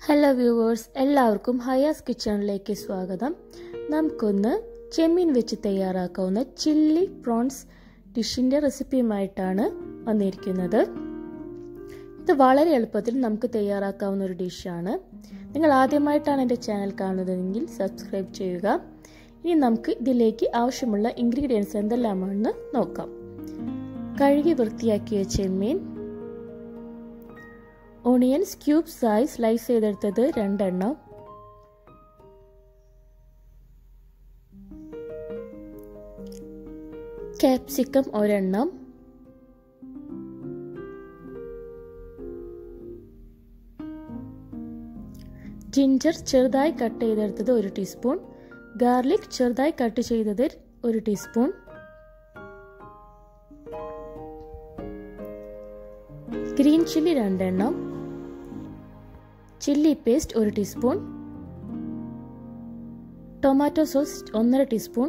hello viewers എല്ലാവർക്കും ഹയാസ് കിച്ചണിലേക്ക് സ്വാഗതം നമുക്കൊന്ന് ചെമ്മീൻ വെച്ച് തയ്യാറാക്കാവുന്ന ചില്ലി പ്രോൺസ് ഡിഷിൻ്റെ റെസിപ്പിയുമായിട്ടാണ് വന്നിരിക്കുന്നത് ഇത് വളരെ എളുപ്പത്തിൽ നമുക്ക് തയ്യാറാക്കാവുന്ന ഒരു ഡിഷാണ് നിങ്ങൾ ആദ്യമായിട്ടാണ് എൻ്റെ ചാനൽ കാണുന്നതെങ്കിൽ സബ്സ്ക്രൈബ് ചെയ്യുക ഇനി നമുക്ക് ഇതിലേക്ക് ആവശ്യമുള്ള ഇൻഗ്രീഡിയൻസ് എന്തെല്ലാമാണെന്ന് നോക്കാം കഴുകി വൃത്തിയാക്കിയ ചെമ്മീൻ ഓണിയൻസ് ക്യൂബ്സായി സ്ലൈസ് ചെയ്തെടുത്തത് രണ്ടെണ്ണം ക്യാപ്സിക്കം ഒരെണ്ണം ജിഞ്ചർ ചെറുതായി കട്ട് ചെയ്തെടുത്തത് ഒരു ടീസ്പൂൺ ഗാർലിക് ചെറുതായി കട്ട് ചെയ്തത് ഒരു ടീസ്പൂൺ ഗ്രീൻ ചില്ലി രണ്ടെണ്ണം ചില്ലി പേസ്റ്റ് ഒരു ടീസ്പൂൺ ടൊമാറ്റോ സോസ് ഒന്നര ടീസ്പൂൺ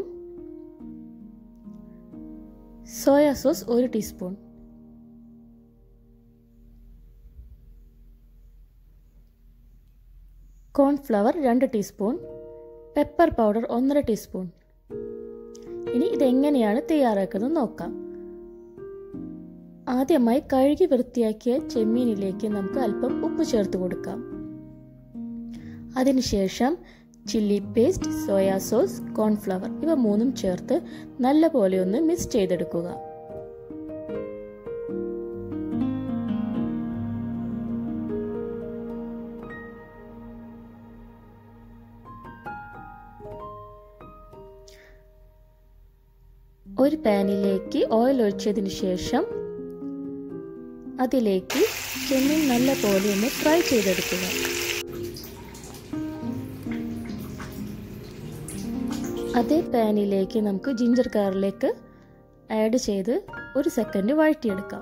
സോയ സോസ് ഒരു ടീസ്പൂൺ കോൺഫ്ലവർ രണ്ട് ടീസ്പൂൺ പെപ്പർ പൗഡർ ഒന്നര ടീസ്പൂൺ ഇനി ഇതെങ്ങനെയാണ് തയ്യാറാക്കുന്നത് നോക്കാം ആദ്യമായി കഴുകി വൃത്തിയാക്കിയ ചെമ്മീനിലേക്ക് നമുക്ക് അല്പം ഉപ്പ് ചേർത്ത് കൊടുക്കാം അതിനുശേഷം chilli paste soya sauce cornflour ഇവ മൂന്നും ചേർത്ത് നല്ലപോലെ ഒന്ന് മിക്സ് ചെയ്തെടുക്കുക ഒരു പാനിലേക്ക് ഓയിൽ ഒഴിച്ചതിന് ശേഷം അതിലേക്ക് ചെമ്മീൻ നല്ല പോലെ ഒന്ന് ഫ്രൈ ചെയ്തെടുക്കുക അതേ പാനിലേക്ക് നമുക്ക് ജിഞ്ചർ കാറിലേക്ക് ആഡ് ചെയ്ത് ഒരു സെക്കൻഡ് വഴറ്റിയെടുക്കാം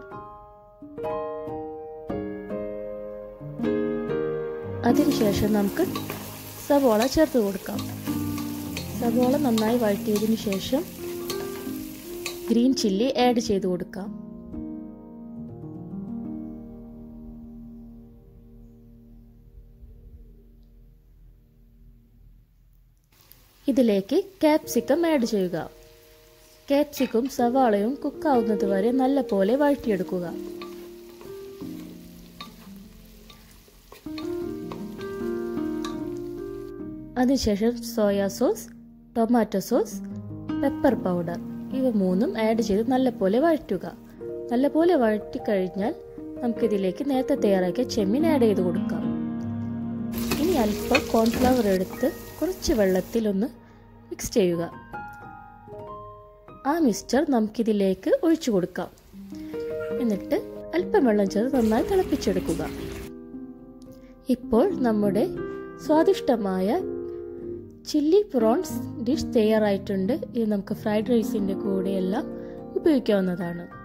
അതിനുശേഷം നമുക്ക് സവോള ചേർത്ത് കൊടുക്കാം സവോള നന്നായി വഴറ്റിയതിനു ശേഷം ഗ്രീൻ ചില്ലി ആഡ് ചെയ്ത് കൊടുക്കാം ഇതിലേക്ക് ക്യാപ്സിക്കം ആഡ് ചെയ്യുക ക്യാപ്സിക്കും സവാളയും കുക്കാവുന്നത് വരെ നല്ല പോലെ വഴറ്റിയെടുക്കുക അതിനുശേഷം soya sauce tomato sauce pepper powder ഇവ മൂന്നും ആഡ് ചെയ്ത് നല്ലപോലെ വഴറ്റുക നല്ലപോലെ വഴറ്റി കഴിഞ്ഞാൽ നമുക്കിതിലേക്ക് നേരത്തെ തയ്യാറാക്കിയ ചെമ്മീൻ ആഡ് ചെയ്ത് കൊടുക്കാം ഇനി അല്പം കോൺഫ്ലവർ എടുത്ത് കുറച്ച് വെള്ളത്തിൽ ഒന്ന് മിക്സ് ചെയ്യുക ആ മിക്സ്ചർ നമുക്കിതിലേക്ക് ഒഴിച്ചു കൊടുക്കാം എന്നിട്ട് അല്പം വെള്ളം ചേർത്ത് നന്നായി തിളപ്പിച്ചെടുക്കുക ഇപ്പോൾ നമ്മുടെ സ്വാദിഷ്ടമായ ചില്ലി പ്രോൺസ് ഡിഷ് തയ്യാറായിട്ടുണ്ട് ഇത് നമുക്ക് ഫ്രൈഡ് റൈസിൻ്റെ കൂടെയെല്ലാം ഉപയോഗിക്കാവുന്നതാണ്